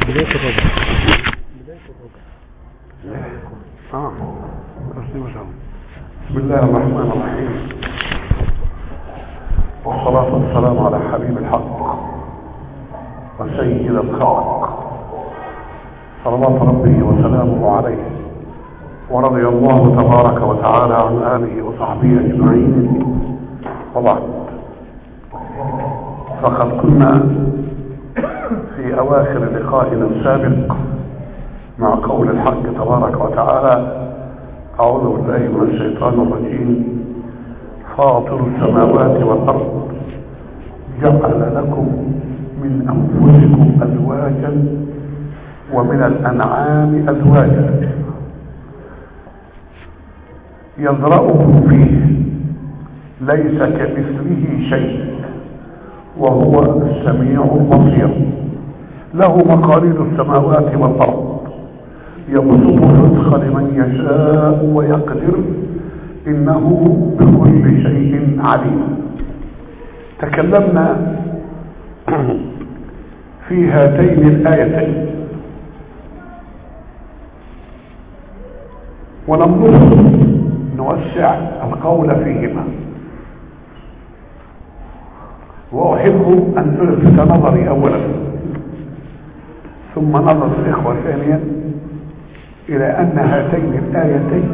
بداية الرجل آه. بسم الله الرحمن الرحيم والصلاة والسلام على حبيب الحق وسيد الخلق صلوات ربي وسلامه عليه ورضي الله تبارك وتعالى عن آله وصحبه أجمعين وبعد فقد كنا في أواخر لقائنا السابق مع قول الحق تبارك وتعالى أعوذ بالله من الشيطان الرجيم فاطر السماوات والأرض جعل لكم من أنفسكم أزواجا ومن الأنعام أزواجا يزرعكم فيه ليس كمثله شيء وهو السميع البصير له مقاليد السماوات والأرض يبسط الرزق لمن يشاء ويقدر إنه بكل شيء عليم تكلمنا في هاتين الآيتين ولم نصل نوسع القول فيهما وأحب أن ألفت نظري أولا ثم نظر الإخوة ثانيا إلى أن هاتين الآيتين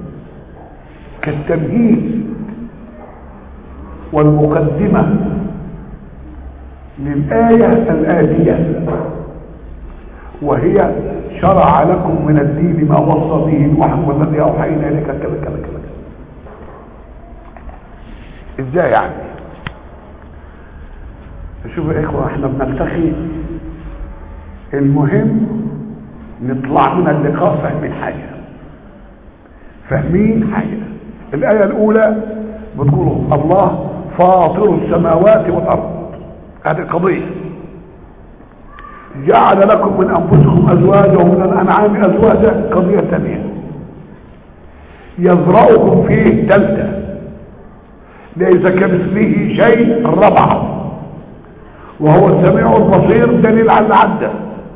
كالتمهيد والمقدمة للآية الآتية وهي شرع لكم من الدين ما وصى به نوح والذي أوحينا إليك كذا كذا كذا ازاي يعني شوفوا يا اخوة احنا بنلتقي المهم نطلع من اللقاء فاهمين حاجة فاهمين حاجة الآية الأولى بتقول الله فاطر السماوات والأرض هذه قضية جعل لكم من أنفسكم أزواجا ومن الأنعام أزواجا قضية ثانية يزرعكم فيه ثالثة ليس كمثله شيء الرابعة وهو السميع البصير دليل على العدة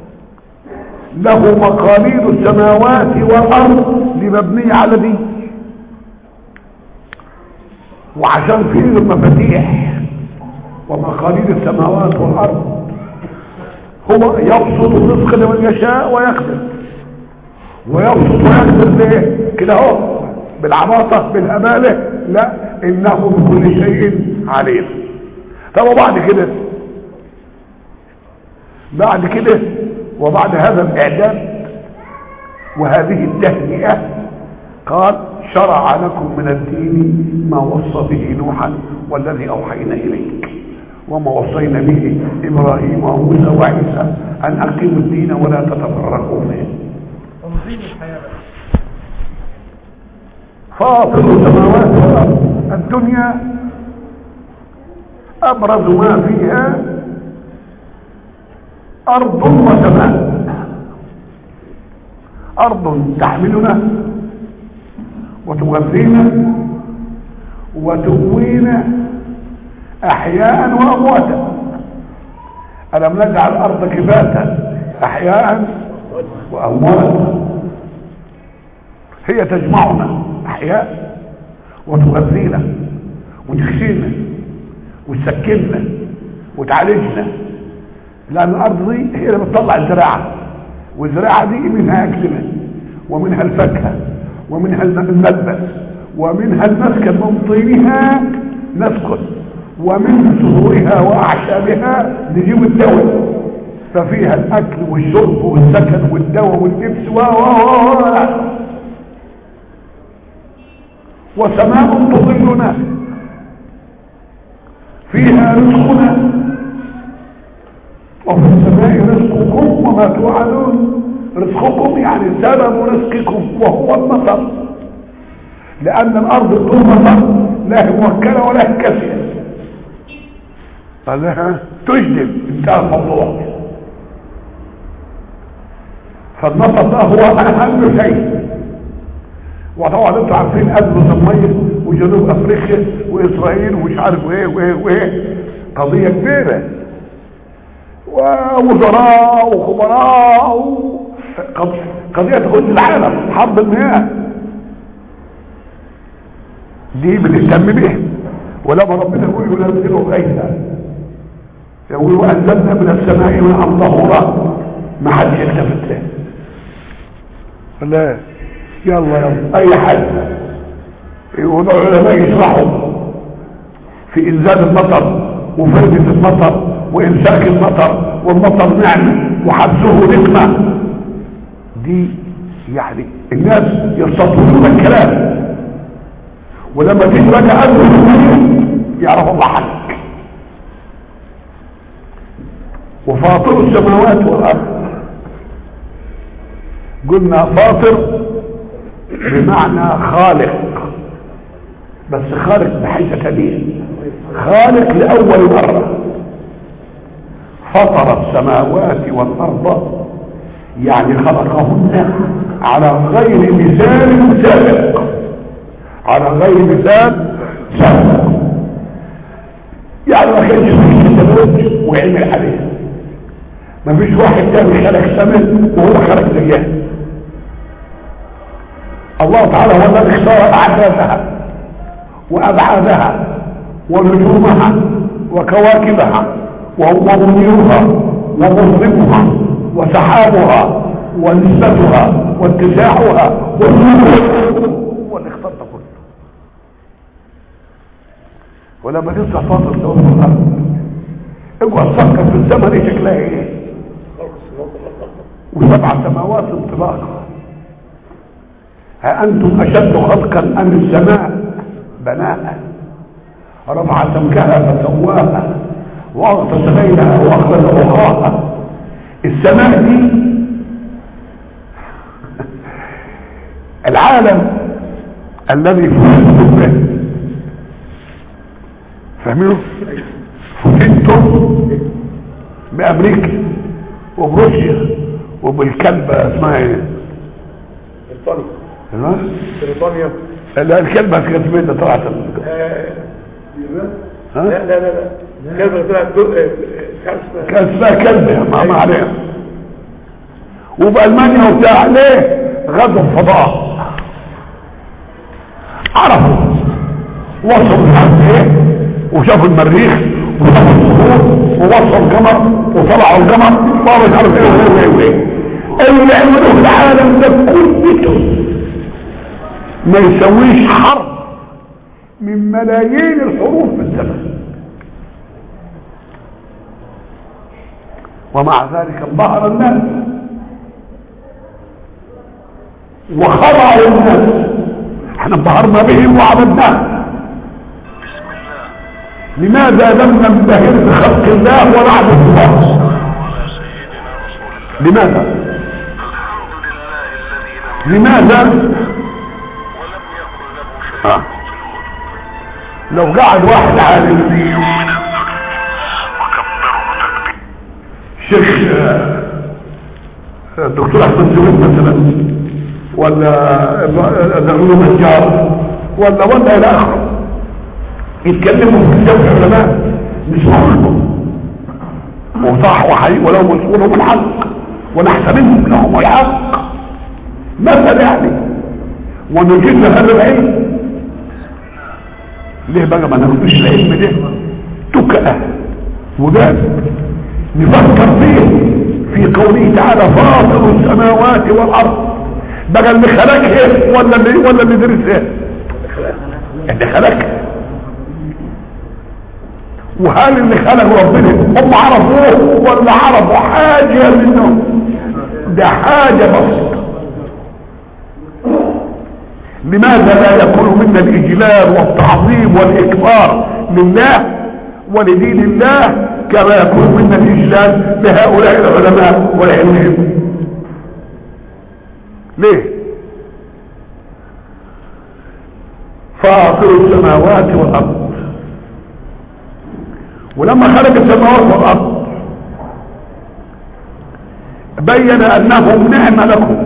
له مقاليد السماوات والأرض لمبنية على دي وعشان فيه المفاتيح ومقاليد السماوات والأرض هو يبسط الرزق لمن يشاء ويقدر ويبسط ويقدر ليه كده اهو بالعباطة بالهبالة لا انه بكل شيء عليم طب وبعد كده بعد كده وبعد هذا الاعداد وهذه التهنئة قال شرع لكم من الدين ما وصى به نوحا والذي اوحينا اليك وما وصينا به ابراهيم وموسى وعيسى ان اقيموا الدين ولا تتفرقوا فيه تنظيم الحياة فاطر السماوات والارض الدنيا ابرز ما فيها ارض وسماء ارض تحملنا وتغذينا وتقوينا احياء وامواتا الم نجعل الارض كفاتا احياء وامواتا هي تجمعنا احياء وتغذينا وتكسينا وتسكننا وتعالجنا لان الارض دي هي اللي بتطلع الزراعه والزراعه دي منها اكلنا ومنها الفاكهه ومنها الملبس ومنها المسكن من طينها نسكن ومن صدورها واعشابها نجيب الدواء ففيها الاكل والشرب والسكن والدواء واللبس و وسماء تظلنا فيها رزقنا وفي السماء رزقكم وما توعدون رزقكم يعني سبب رزقكم وهو المطر لان الارض بدون مطر لا هي موكله ولا هي كاسيه فلها تجدب انتهى الموضوع فالمطر ده هو اهم شيء وطبعا انتوا عارفين ازمه الميه وجنوب افريقيا واسرائيل ومش عارف ايه وايه وايه قضيه كبيره ووزراء وخبراء و- قض- قضية تخش العالم حرب المياه دي بنهتم بيها ولما ربنا يقول ينزلوا غيثا يقول وانزلنا من السماء ماء طهورا ما حدش يلتفت له ولا يلا يلا اي حد يقولوا العلماء يشرحوا في انزال المطر وفردة المطر وامساك المطر والمطر نعمة وحبسه نقمة دي يعني الناس يستطيعون الكلام ولما تيجي بقى قلبه يعرف الله حق وفاطر السماوات والارض قلنا فاطر بمعنى خالق بس خالق بحيث كبير خالق لأول مرة فطر السماوات والأرض يعني خلقهن على غير مثال سابق على غير مثال سابق يعني ما كانش فيه تدرج وعلم عليه ما فيش واحد تاني خلق سمن وهو خلق زيها الله تعالى هو الذي اختار اعدادها وابعادها ونجومها وكواكبها ومنيرها ومظلمها وسحابها ونسبتها واتساعها والنور هو اللي اختار ده كله ولما تنسى فاطر لو الارض اقعد فكر في الزمن ايه شكلها ايه وسبع سماوات انطلاقا ها انتم اشد خلقا ام السماء بناء رفع سمكها فسواها واغطس ليلها واخرج اخراها السماء دي العالم الذي فتنتم به فاهمينه فتنتم بامريكا وبروسيا وبالكلبة اسمها ايه بريطانيا ها؟ بريطانيا لا الكلبة كانت بيضة طلعت آه، ها؟ لا لا لا لا كذا طلعت دو- آه، مش عارف اسمها كان اسمها كلبة ما ما عليها وبألمانيا وبتاع ليه غزوا الفضاء عرفوا وصلوا مش عارف ايه وشافوا المريخ وشافوا الصخور ووصلوا القمر وطلعوا القمر ومش عارف ايه وايه وايه وايه اللي عملوه في العالم ده كله ما يسويش حرب من ملايين الحروف في الزمن ومع ذلك انبهر الناس وخضعوا الناس احنا انبهرنا بهم وعبدناه لماذا لم ننبهر بخلق الله ونعبد الله لماذا لماذا آه. لو قعد واحد عالم شيخ آه، الدكتور احمد زويد مثلا ولا زغلول نجار ولا ولا الى اخره يتكلموا في كتاب العلماء نسمعوا لهم وصح وحقيقي ولو مسؤولهم الحق ونحترمهم لهم الحق مثل يعني ونجيب هذا العلم ليه بقى ما ناخدوش العلم ده تكأة وده نفكر فيه في قوله تعالى فاطر السماوات والارض بقى اللي خلقها ايه ولا اللي ولا اللي درس ايه اللي خلقها وهل اللي خلق ربنا هم عرفوه ولا عرفوا حاجه منه ده حاجه بسيطه لماذا لا يكون منا الاجلال والتعظيم والاكبار لله ولدين الله كما يكون منا الاجلال لهؤلاء العلماء ولعلمهم ليه فاطر السماوات والارض ولما خلق السماوات والارض بين انهم نعمه لكم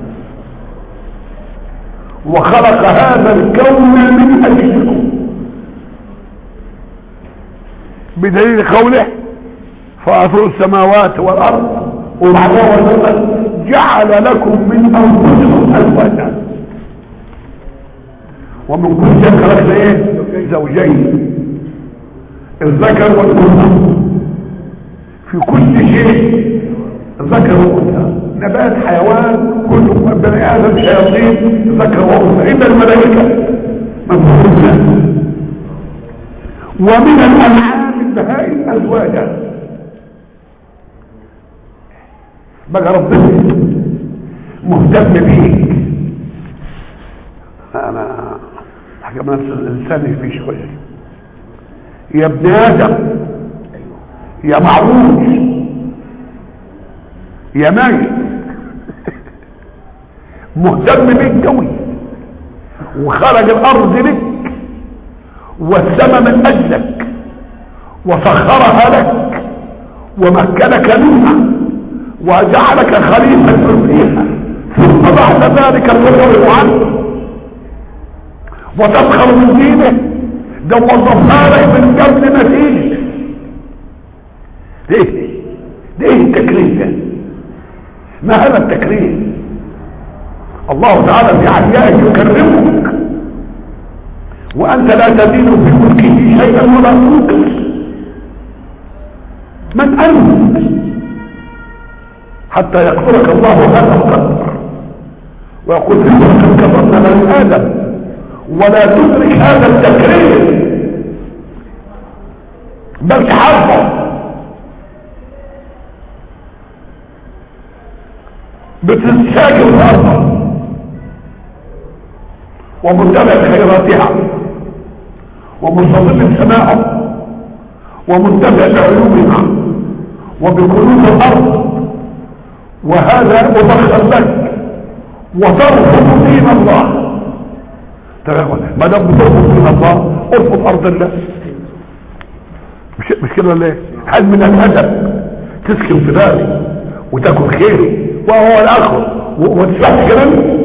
وخلق هذا الكون من اجلكم بدليل قوله فاطر السماوات والارض وبعدها وسلم جعل لكم من انفسكم ازواجا ومن كل شيء خلقنا ايه زوجين الذكر والانثى في كل شيء ذكر وانثى نبات حيوان كله بني ادم شياطين ذكر وانثى الا الملائكه مفهوم ومن الانعام البهائم ازواجا بقى ربنا مهتم بيك انا حاجه من الانسان في شويه يا ابن ادم يا معروف يا ميت مهتم بيك قوي وخرج الارض لك والسماء من اجلك وسخرها لك ومكنك منها وجعلك خليفة فيها ثم بعد ذلك تضرب عنه وتسخر من دينه ده وظفها لك من قبل ما تيجي ليه ليه التكريم ده ما هذا التكريم الله تعالى في عليائه يكرمك وانت لا تزيد في ملكه شيئا ولا تنقص من انت حتى يقدرك الله هذا القدر ويقول لك كفرنا بني ادم ولا تدرك هذا التكريم بل تحرفه بتنساجر الارض ومتبع خيراتها ومستظل سماعه ومنتفع بعلومها وبكنوز الارض وهذا مبخر لك وترفض دين الله تمام ما دام بترفض دين الله ارفض ارض الله مش مش كده ليه هل من الادب تسكن في داري وتاكل خيري وهو الاخر وتسمع كلام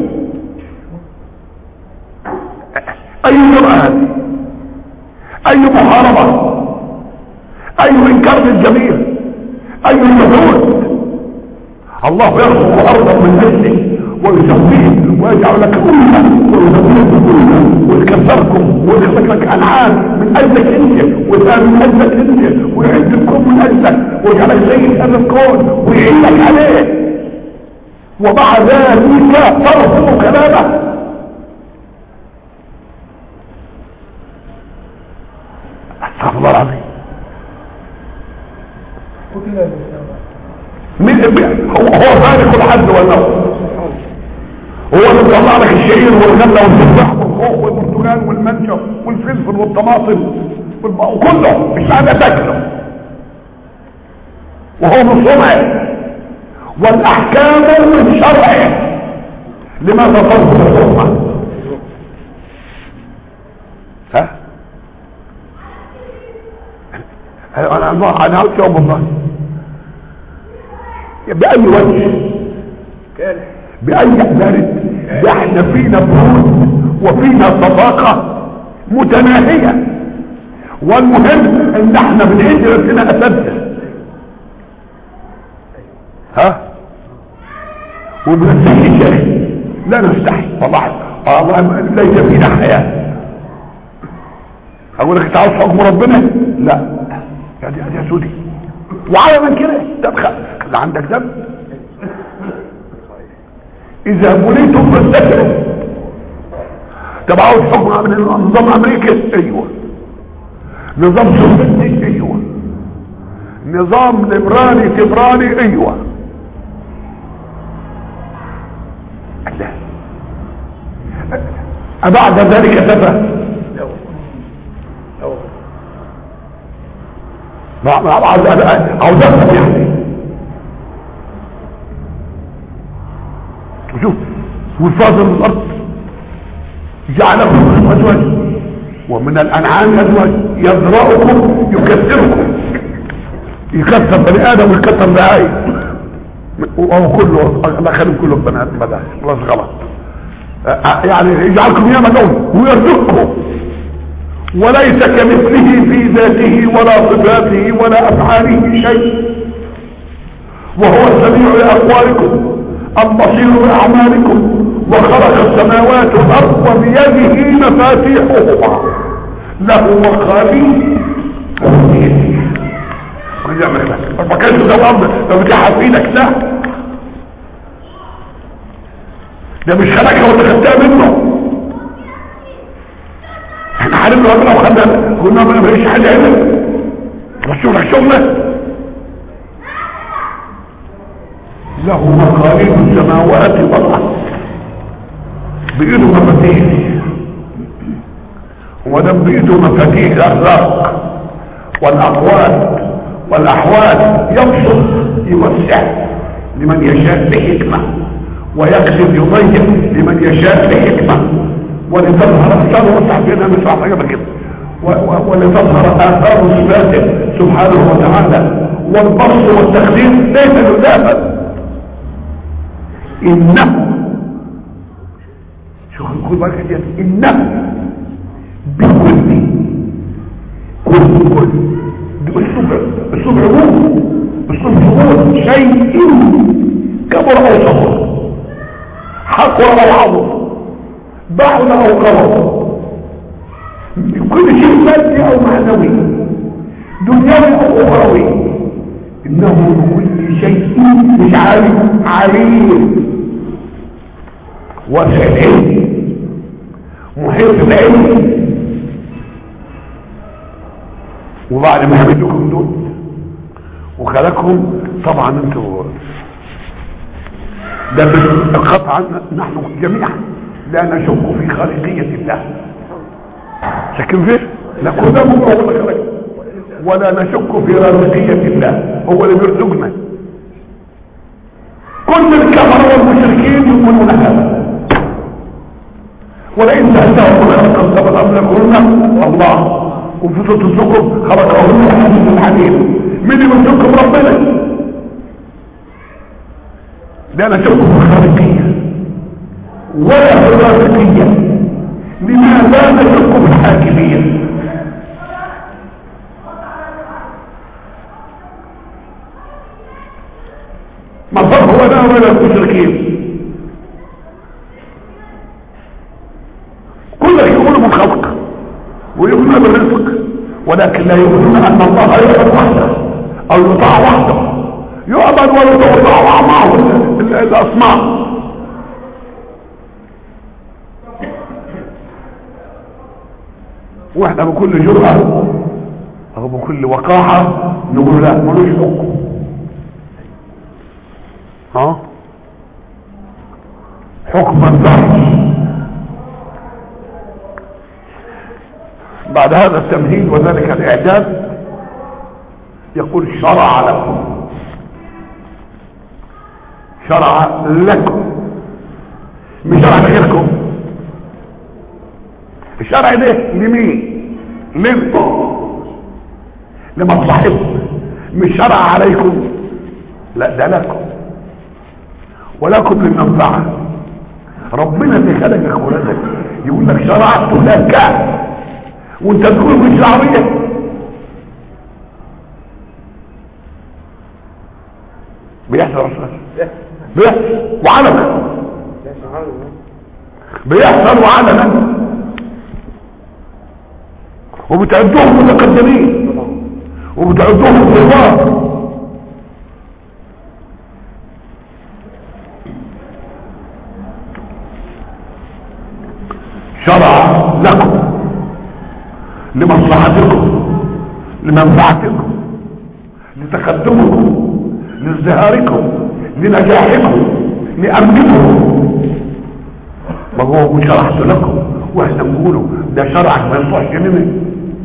اي جرأة هذه اي محاربة اي انكار للجميل اي جهود الله يرزق ارضا من اجله ويسويه ويجعل لك امه ويسويك امه ويكسركم ويخلق لك انعام من اجلك انت وثاني من اجلك انت ويعد لكم من اجلك ويجعلك سيد هذا الكون ويعينك عليه ومع ذلك ترفض كلامه استغفر الله العظيم مين هو هو فارق الحد والنوم هو اللي بيطلع لك الشعير والغله والتفاح والخوخ والبرتقال والمانجا والفلفل والطماطم وكله مش قاعده تاكله وهو من صنعه والاحكام من شرعه لماذا ترفض الحكمه ها انا انا انا عاوز يوم والله باي وجه باي بارد ده احنا فينا برود وفينا صداقه متناهيه والمهم ان احنا بنعيش نفسنا اساتذه ها وبنستحي شيخ لا نستحي والله والله ليس فينا حياه اقول لك انت عاوز حكم ربنا لا يا دي يا سودي وعلى من كده طب خ- عندك ذنب اذا بنيتم فاستكروا طب عاوز حكم من نظام امريكا ايوه نظام سوفيتي ايوه نظام ليبرالي تبراني ايوه لا أبعد ذلك تفه ما ما عاوز عاوز افهم يعني شوف والفاضل الارض جعلكم من ازواج ومن الانعام ازواج يذرأكم يكثركم يكثر بني ادم ويكثر بهاي وهو كله الله خليهم كلهم بني ادم بلاش خلاص غلط يعني يجعلكم ياما دول ويرزقكم وليس كمثله في ذاته ولا صفاته ولا افعاله شيء وهو السميع لاقوالكم البصير باعمالكم وخلق السماوات والارض وبيده مفاتيحهما له مقاليد ورجع لك ما كانش ده الامر لو بتاعها في ايدك لا ده مش خلقها وانت خدتها منه احنا حاربنا ربنا وخدنا قلنا ما فيش حاجه هنا بس شغلك شغله له مقاليد السماوات والارض بايده مفاتيح وده بايده مفاتيح الاخلاق والاقوال والاحوال يبسط يوسع لمن يشاء بحكمه ويكذب يضيق لمن يشاء بحكمه ولتظهر اثار وسع بينها مثل حاجه كده ولتظهر اثار صفاته سبحانه وتعالى والبسط والتخدير ليس لذاتا انه شوف نقول بقى كده انه بكل كل كل اسلوب اسلوب عموم اسلوب ظهور شيء كبر او صغر حقر او عظم بعد او قرب كل شيء مادي او معنوي دنيوي او اخروي انه بكل شيء مش عالم عليم واسع العلم محيط العلم وبعد ما عملتكم دول وخلقكم طبعا انتوا ده قطعا نحن جميعا لا نشك في خالقية الله شك فيه لا كنا مطور ولا نشك في رازقية الله هو اللي بيرزقنا كل الكفر والمشركين يقولون هذا ولئن سألتهم من خلق السبع أملكهن الله وفي سورة الزخرف خلقهن الحديث الحديث مين يمسكم ربنا لا نشك في الخالقية ولا في الرازقية لماذا نشك في الحاكمية ما الفرق هو ده ولا المشركين كلك يقولوا بالخلق ويؤمنون بالرزق ولكن لا يؤمنون ان الله يعبد وحده او يطاع وحده يعبد ويطاع معه الاصنام واحنا بكل جرأة او بكل وقاحة نقول لا ملوش حكم ها حكم الضعف بعد هذا التمهيد وذلك الاعداد يقول شرع لكم شرع لكم مش شرع لغيركم الشرع ده لمين لمن لمصلحتكم مش شرع عليكم لا ده لكم ولكم للمنفعه ربنا اللي خلقك ولدك يقول لك شرعت لك وانت تقول مش شعبيه بيحصل رسول بيحصل وعلنا بيحصل وعلنا وبتعدوهم متقدمين وبتعدوهم كبار شرع لكم لمصلحتكم لمنفعتكم لتقدمكم لازدهاركم لنجاحكم لامنكم ما هو شرحت لكم واحنا نقوله ده شرعك ما يصلحش منه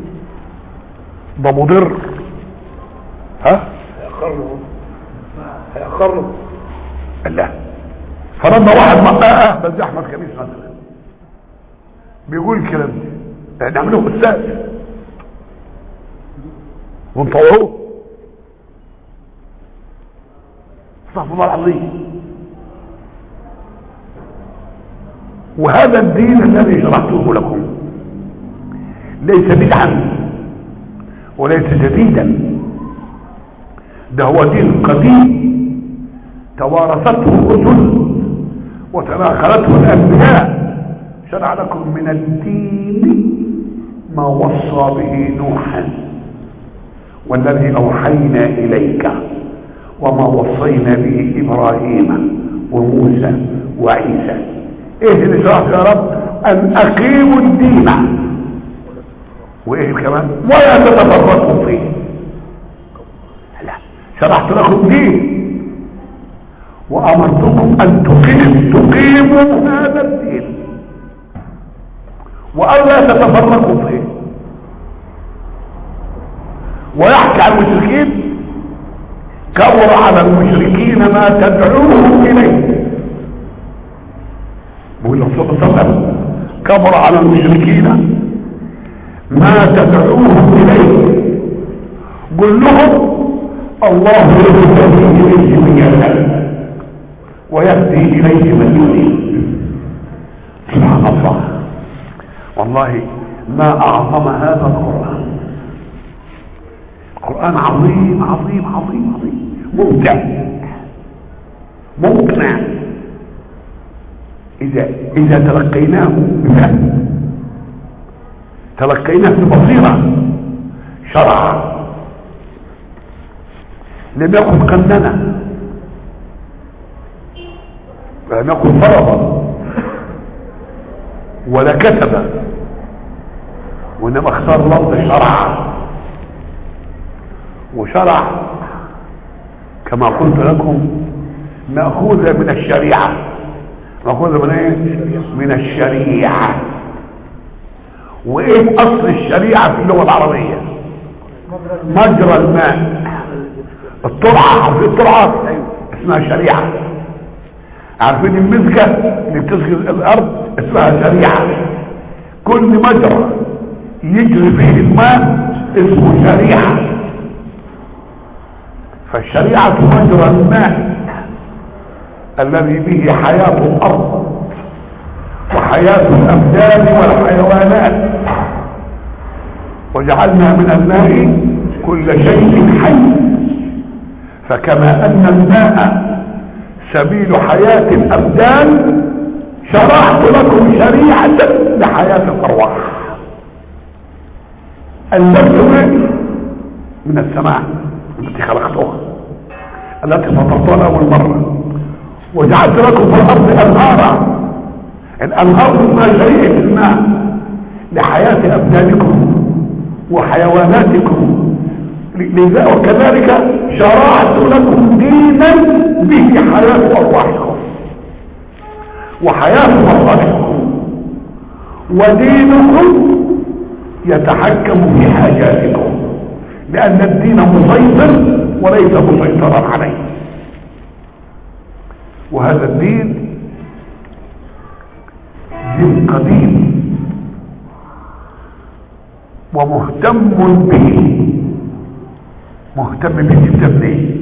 ده مضر ها هيأخرنا هيأخرنا لا فرضنا واحد مقاقة بس احمد خميس مثلا بيقول الكلام ده نعمله استاذ ونطوعوه استغفر الله العظيم وهذا الدين الذي شرحته لكم ليس بدعا وليس جديدا ده هو دين قديم توارثته الرسل وتناقلته الانبياء شرع لكم من الدين ما وصى به نوحا والذي اوحينا اليك وما وصينا به ابراهيم وموسى وعيسى ايه اللي شرعت يا رب ان اقيموا الدين وايه كمان ولا تتفرقوا فيه لا شرعت لكم دين وامرتكم ان تقيم تقيموا هذا الدين والا تتفرقوا فيه ويحكي عن المشركين كبر على المشركين ما تدعوهم اليه بقول الله صلى الله عليه وسلم كبر على المشركين ما تدعوهم اليه قل لهم الله يهدي اليه من يشاء ويهدي اليه من يريد سبحان الله والله ما اعظم هذا القران القران عظيم عظيم عظيم عظيم ممتع مقنع اذا اذا تلقيناه بفهم تلقيناه ببصيره شرعا لم يكن قننا ولم يكن فرضا ولا كتب وانما اختار لفظ شرع وشرع كما قلت لكم مأخوذة من الشريعة مأخوذة من ايه من الشريعة وايه اصل الشريعة في اللغة العربية مجرى الماء الطرعة عارفين الطرعة اسمها شريعة عارفين المزكة اللي بتسقي الارض اسمها شريعة كل مجرى يجري فيه الماء اسمه شريعة فالشريعة مجرى الماء الذي به حياة الارض وحياة الابدان والحيوانات وجعلنا من الماء كل شيء حي فكما ان الماء سبيل حياة الابدان شرعت لكم شريعة لحياة الارواح انزلتم من السماء التي خلقتها التي فطرتها اول مرة وجعلت لكم في الارض انهارا الانهار اسمها شريعة الماء لحياة ابدانكم وحيواناتكم لذا وكذلك شرعت لكم دينا به حياة ارواحكم وحياة مصالحكم ودينكم يتحكم في حاجاتكم لان الدين مسيطر وليس مسيطرا عليه وهذا الدين دين قديم ومهتم به مهتم به جدا ليه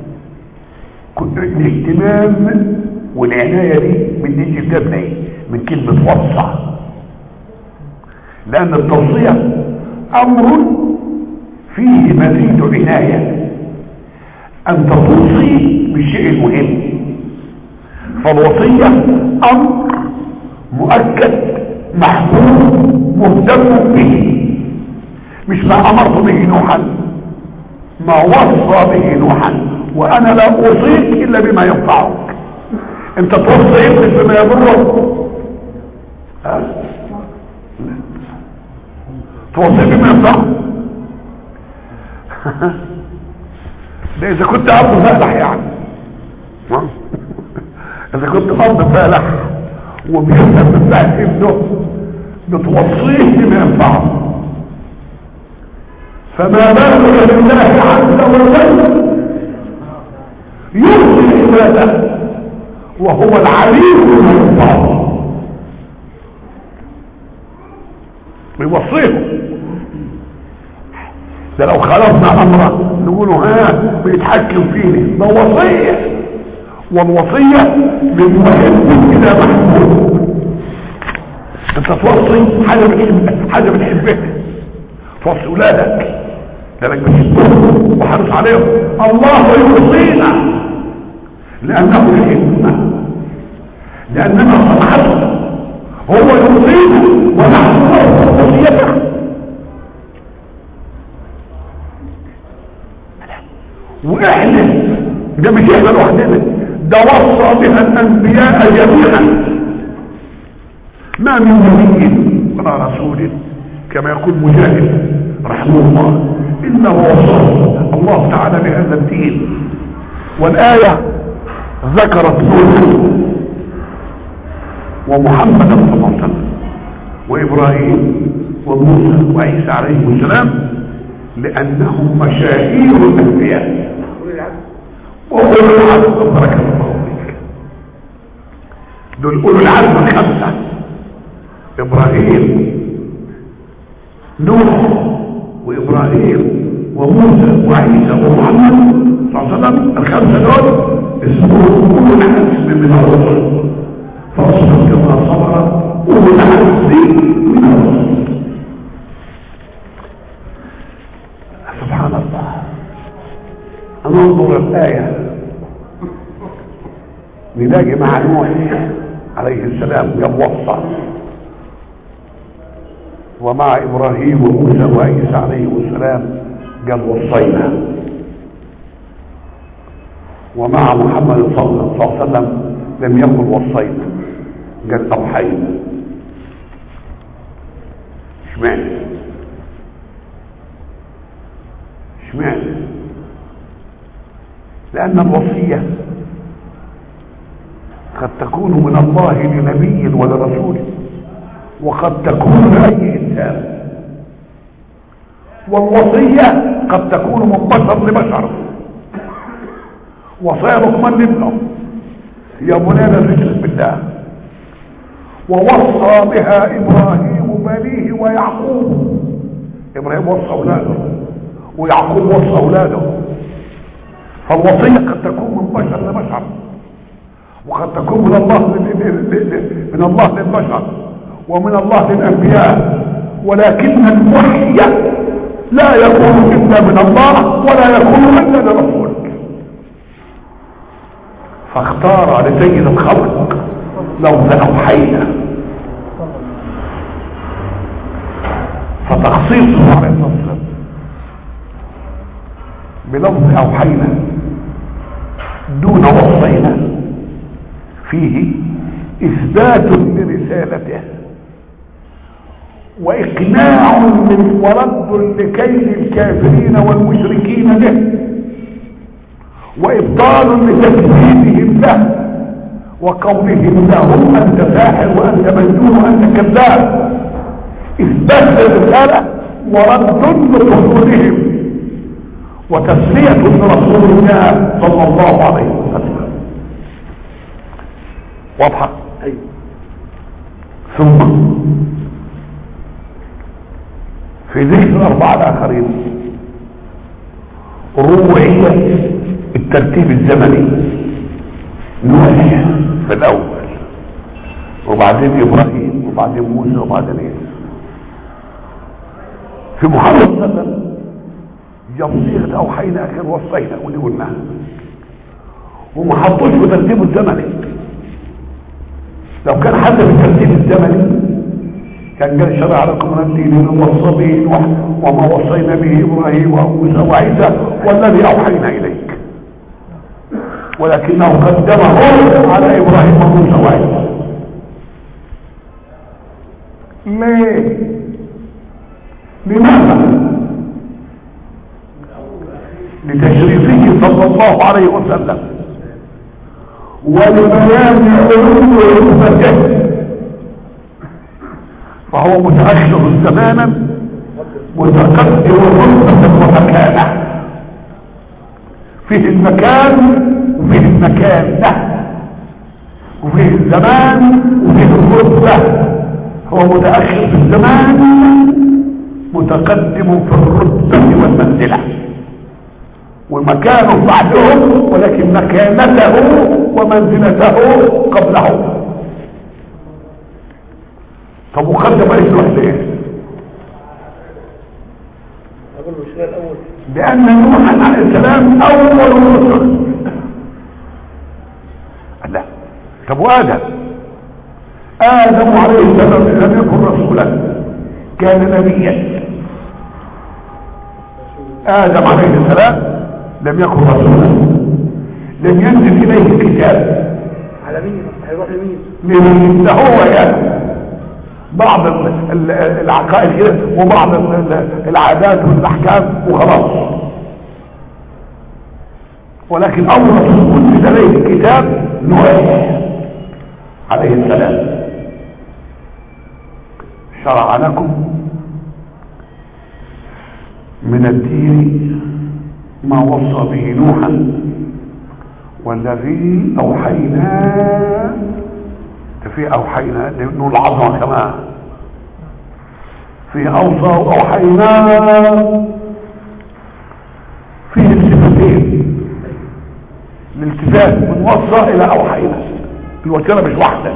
الاهتمام والعناية دي من دي جدا ليه من كلمة وصى لان التوصية امر فيه مزيد عناية ان توصي بالشيء المهم فالوصية امر مؤكد محبوب مهتم به مش ما امرت به نوحا ما وصى به نوحا وانا لا اوصيك الا بما ينفعك انت توصي ابنك بما يضرك ها؟ توصي بما ينفعك ده اذا كنت اب فالح يعني اذا كنت اب فالح وبيفهم من بعد ابنه بتوصيه بما ينفعه فما بالك لله عز وجل يرسل عباده وهو العليم بما ينفعه بيوصيهم ده لو خلصنا امره نقول ها بيتحكم فيه ده وصيه والوصيه من مهم الى محمود انت توصي حاجه بتحب حاجه بتحبها توصي ولادك لانك بتحبهم وحرص عليهم الله يوصينا لانه الحكمه لاننا صنعته هو يوصينا ونحن نرفض وصيته واحنا ده مش احنا لوحدنا ده وصى بها الانبياء جميعا ما من نبي ولا رسول كما يقول مجاهد رحمه الله الا ووصاه الله تعالى بهذا الدين والايه ذكرت نوح ومحمدا صلى الله عليه وسلم وابراهيم وموسى وعيسى عليه السلام لانهم مشاهير الانبياء وأولو العزم بارك الله فيك دول أولو العزم الخمسة إبراهيم نوح وإبراهيم وموسى وعيسى ومحمد صلى الله عليه وسلم الخمسة دول اسمهم أولو العزم من الرسل فاصبر كما صبر أولو العزم من الرسل سبحان الله ننظر الآية نلاقي مع نوح عليه السلام قد وصى ومع إبراهيم وموسى وعيسى عليه السلام قد وصينا ومع محمد صلى الله عليه وسلم لم يقل وصينا قال أوحينا اشمعنى اشمعنى لأن الوصية قد تكون من الله لنبي ولرسول وقد تكون لأي إنسان والوصية قد تكون من بشر لبشر وصايا لقمان لابنه يا بنانا تشرك بالله ووصى بها إبراهيم بنيه ويعقوب إبراهيم وصى أولاده ويعقوب وصى أولاده فالوصية قد تكون من بشر لبشر وقد تكون من الله من الله للبشر ومن الله للأنبياء ولكن الوحي لا يكون إلا من الله ولا يكون إلا لرسول فاختار لسيد الخلق لو أوحينا فتخصيصه عليه الصلاة والسلام بلفظ أوحينا دون وصينا فيه إثبات لرسالته وإقناع من ورد لكيد الكافرين والمشركين به وإبطال لتكذيبهم له وقولهم لهم أنت ساحر وأنت مجنون وأنت كذاب إثبات للرسالة ورد لحضورهم وتسلية لرسول الله صلى الله عليه وسلم واضحة ايوه ثم في ذكر الأربعة الآخرين روعية الترتيب الزمني نوح في الأول وبعدين إبراهيم وبعدين موسى وبعدين عيسى في محمد صلى الله عليه وسلم يصيغ أوحينا آخر وصينا ودي قلناها وما حطوش في ترتيبه الزمني لو كان حد في الترتيب الزمني كان قال شرع لكم من الدين ووصى به نوح وما وصينا به ابراهيم وموسى وعيسى والذي اوحينا اليك ولكنه قدمه على ابراهيم وموسى وعيسى ليه لماذا لتشريفه صلى الله عليه وسلم ولبيان علو رتبته فهو متأخر زمانا متقدم رتبة ومكانة فيه المكان وفيه المكانة وفيه الزمان وفيه الرتبة هو متأخر في الزمان متقدم في الرتبة والمنزلة ومكانه بعدهم ولكن مكانته ومنزلته قبله طب وقدم ايه نوح ليه السؤال الاول لأن نوحا عليه السلام أول الرسل لا طب وآدم آدم عليه السلام لم يكن رسولا كان نبيا آدم عليه السلام لم يكن رسولا لم ينزل إليه كتاب على مين هيروح لمين من ده هو يعني بعض ال- ال- العقائد كده وبعض ال- ال- العادات والاحكام وخلاص ولكن اول رسول انزل اليه الكتاب نوح عليه السلام شرع لكم من الدين ما وصى به نوحا والذي اوحينا في اوحينا نقول العظمه كمان في اوصى واوحينا في التفاتين الالتفات من وصى الى اوحينا الوسيله مش واحده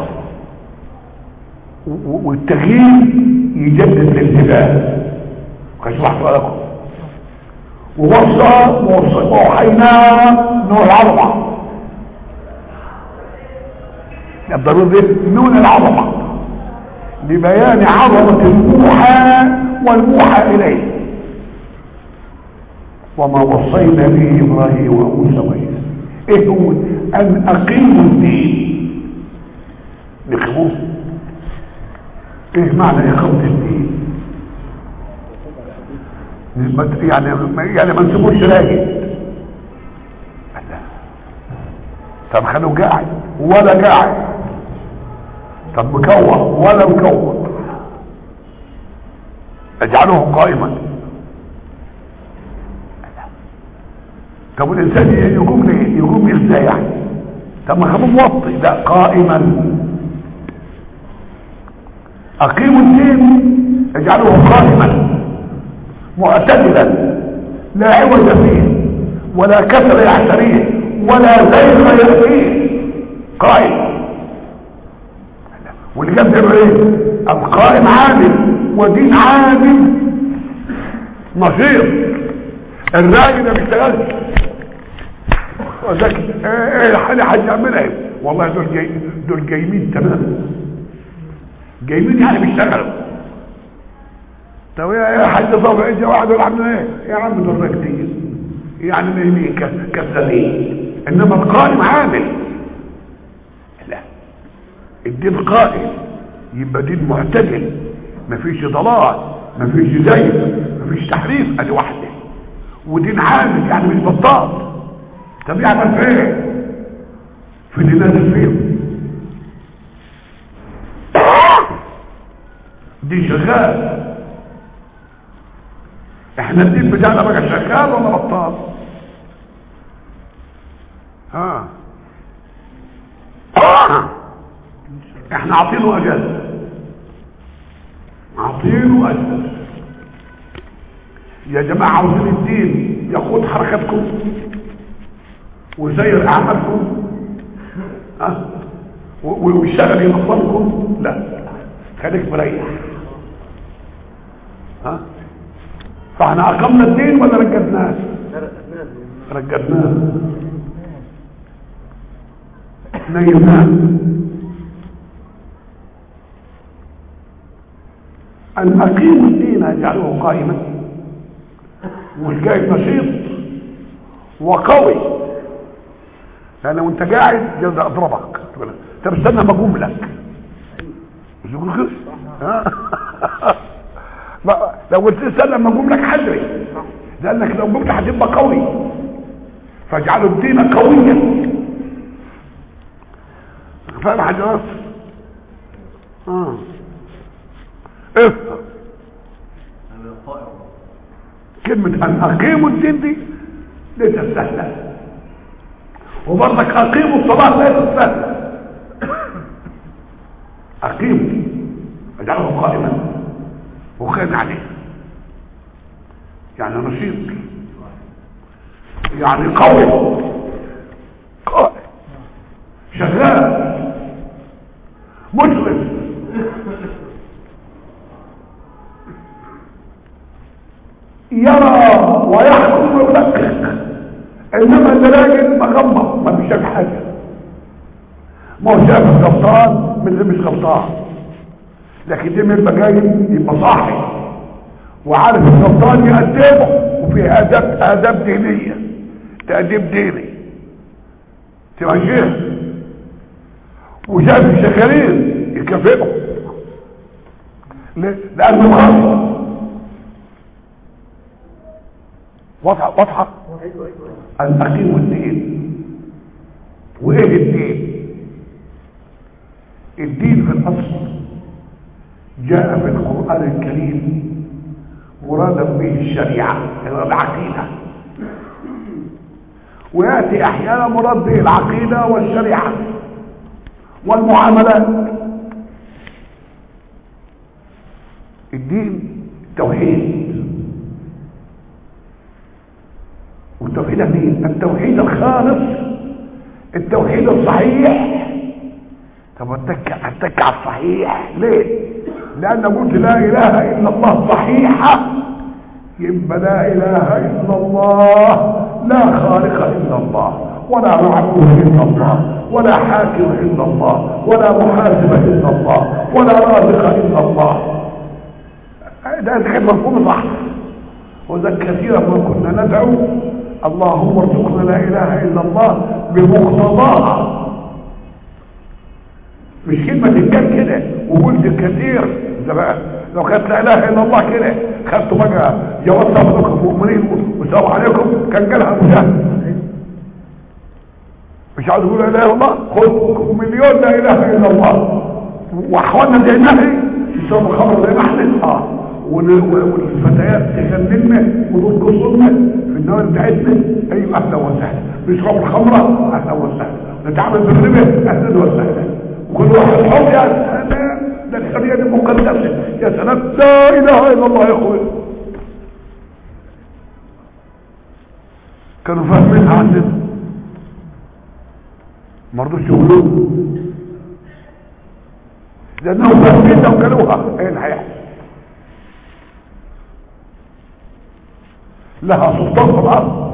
و- و- والتغيير يجدد الالتفات كشف لكم ووصى ووصى واوحينا نوع العظمه الضروري دي نون العظمة لبيان عظمة الموحى والموحى إليه وما وصينا به إبراهيم وموسى وعيسى إيه هو أن أقيموا الدين نقيموه إيه معنى إقامة الدين يعني يعني ما نسيبوش راجل طب خلوه قاعد ولا قاعد طب مكور ولا مكور اجعله قائما طب الانسان يقوم ليه يقوم ازاي يعني طب ما خلوه موطي لا قائما اقيموا الدين اجعله قائما معتدلا لا عوج فيه ولا كسر يعتريه ولا زيغ يأتيه قائم واللي جاب ده ايه القائم عادل ودين عادل نشيط الراجل ما بيشتغلش وذاك ايه الحاله حد يعملها إيه؟ والله دول جاي دول جايمين تمام جايمين يعني بيشتغلوا طب يا حاج صبري اجى واحد يقول عامل ايه يا عم دول راكدين يعني نايمين كسلين انما القائم عامل لا الدين قائم يبقى دين معتدل مفيش ضلال مفيش زيف مفيش تحريف ادي واحده ودين عامل يعني مش بطال طب يعمل فين في اللي نازل فيه دي شغال احنا الدين بتاعنا بقى شغال ولا بطال ها احنا عاطينه اجازه عاطينه اجازه يا جماعه عاوزين الدين يقود حركتكم ويسير اعمالكم ها ويشتغل ينظمكم لا خليك مريح ها فاحنا اقمنا الدين ولا رجدناه رجدناه نيمناه ان اقيموا الدين اجعله قائما والجاي نشيط وقوي لان لو انت قاعد جاز اضربك طب استنى ما اقوم لك مش يقول كده لو قلت استنى ما اقوم لك حدري لانك لو قمت هتبقى قوي فاجعلوا الدين قويا فاهم حاجات اه افهم كلمة ان اقيموا الدين دي ليست سهلة وبرضك اقيموا الصلاة ليست سهلة اقيموا اجعله قائما وخان عليه يعني نشيط يعني قوي قوي شغال مشرف يرى ويحكم ويدقق انما اللي راجل مغمض ما مش شايف حاجه ما هو شايف غلطان من اللي مش غلطان لكن دي من المجايب يبقى صاحي وعارف الغلطان يقدمه وفي اداب اداب دينيه تاديب ديني تبقى شيخ وشايف الشغالين يكافئهم ليه؟ لانه خاص واضحه واضحه ايوه ايوه ان اقيموا الدين وايه الدين الدين في الاصل جاء في القران الكريم مرادا به الشريعه العقيده وياتي احيانا مراد به العقيده والشريعه والمعاملات الدين توحيد والتوحيد مين التوحيد الخالص التوحيد الصحيح طب اتك اتك على الصحيح ليه لان قلت لا اله الا الله صحيحه يبقى لا اله الا الله لا خالق الا الله ولا معبود الا الله ولا حاكم الا الله ولا محاسب الا الله ولا رازق الا الله ده كان مفهوم صح وذا كثيرا ما كنا ندعو اللهم ارزقنا لا اله الا الله بمقتضاها مش كلمة تتقال كده وقلت كثير ده بقى لو كانت لا اله الا الله كده خدتوا بقى جواز صفدكم مؤمنين والسلام عليكم كان جالها مشاهد مش عاوز يقول لا اله الا الله خد مليون لا اله الا الله واخواننا زي النهي يشربوا خمر زي ما احنا اه والفتيات تغنلنا وترقص لنا في النوار بتاعتنا ايوه اهلا وسهلا بيشربوا الخمره اهلا وسهلا نتعامل بالربا اهلا وسهلا وكل واحد حر يا سلام ده الحريه دي مقدسه يا سلام لا اله الا الله يا اخويا كانوا فاهمينها عندنا ما رضوش يقولوها لانهم فاهمين لو قالوها ايه اللي هيحصل لها سلطان في الارض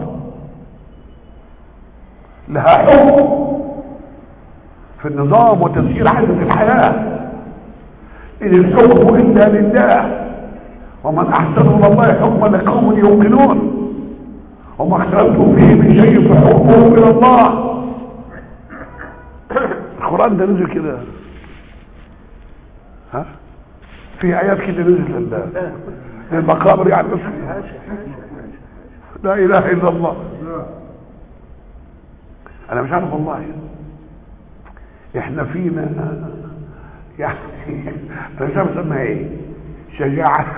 لها حكم في النظام وتسيير حدث الحياه ان الحكم الا لله ومن احسن من الله حكما لقوم يوقنون وما اختلفتم فيه من شيء فحكمه الى الله القران ده نزل كده ها في ايات كده نزل للمقابر يعني لا اله الا الله انا مش عارف والله احنا فينا يعني مش عارف اسمها ايه شجاعه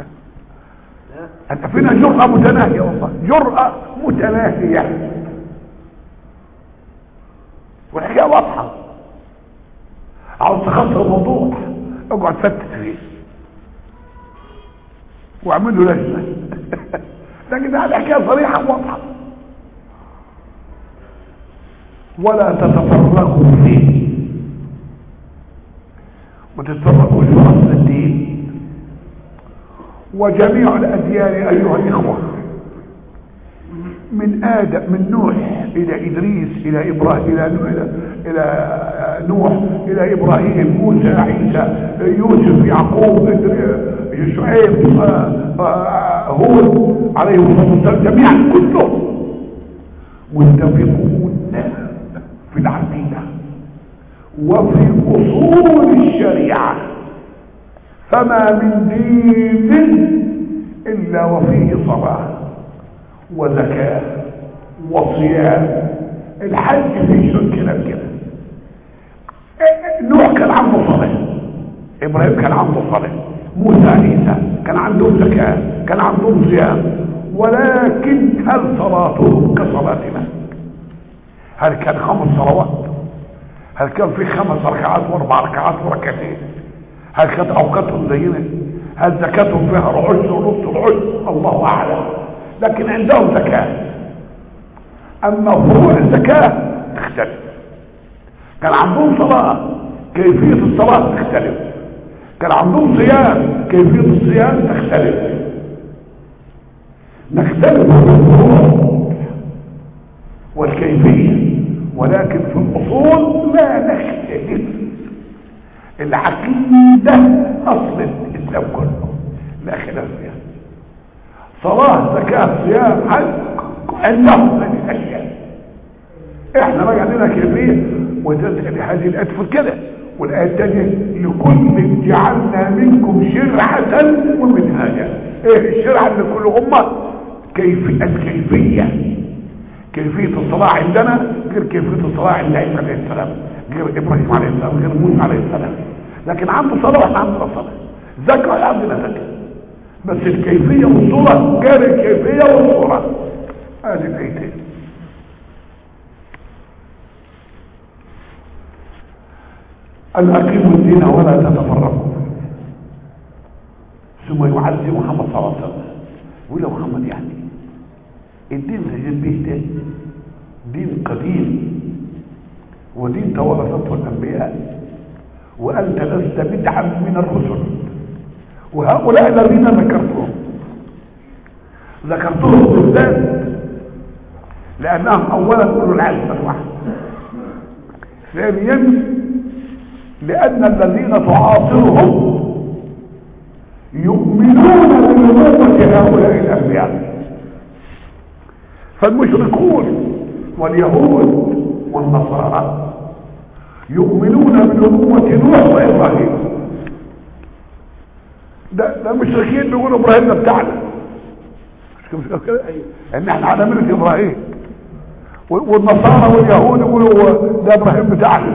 احنا فينا جرأة متناهية والله جرأة متناهية والحكاية واضحة عاوز تخطر الموضوع اقعد فتت فيه واعمل له لجنة لكن هذه حكاية صريحة واضحة ولا تتفرقوا فيه وتتفرقوا في اصل الدين وجميع الاديان ايها الاخوه من ادم من نوح الى ادريس الى ابراهيم الى الى, إلى نوح الى ابراهيم موسى عيسى يوسف يعقوب شعيب هود عليه الصلاه والسلام جميعا كلهم متفقون في العقيده وفي اصول الشريعه فما من دين الا وفيه صلاه وزكاه وصيام الحج فيه شويه كلام كده نوح كان عنده صلاه ابراهيم كان عنده صلاه موسى عيسى كان عندهم زكاه كان عندهم صيام ولكن هل صلاتهم كصلاتنا هل كان خمس صلوات هل كان في خمس ركعات واربع ركعات وركعتين هل كانت اوقاتهم زينا هل زكاتهم فيها العشر ونص العشر الله اعلم لكن عندهم زكاه اما فروع الزكاه تختلف كان عندهم صلاه كيفيه الصلاه تختلف كان عندهم صيام كيفيه الصيام تختلف نختلف في الفروع والكيفية ولكن في الأصول لا نختلف العقيدة أصل الإسلام كله لا خلاف فيها صلاة زكاة صيام حج أنهم من الأشياء احنا بقى عندنا كيفية وتدخل هذه الآية في كده والآية الثانية لكل جعلنا منكم شرعة ومنهاجا ايه الشرعة لكل أمة كيفية الكيفية كيفية الصلاة عندنا غير كيفية الصلاة عند عيسى عليه السلام غير إبراهيم عليه السلام غير موسى عليه السلام لكن عنده صلاة واحنا عندنا صلاة زكاة عندنا زكاة بس الكيفية والصورة غير الكيفية والصورة هذه الآيتين أن أقيموا الدين ولا تتفرقوا ثم يعزي محمد صلى الله عليه وسلم يقول له محمد يعني الدين اللي جيت به ده دين قديم ودين تورثته الأنبياء وأنت لست بدعا من الرسل وهؤلاء الذين ذكرتهم ذكرتهم بالذات لأنهم أولا أولو العزم الواحد ثانيا لأن الذين تعاصرهم يؤمنون بنبوة هؤلاء الأنبياء فالمشركون واليهود والنصارى يؤمنون بنبوة نوح وإبراهيم ده ده المشركين بيقولوا إبراهيم ده بتاعنا مش كده ان احنا على ملة إبراهيم والنصارى واليهود يقولوا ده إبراهيم بتاعنا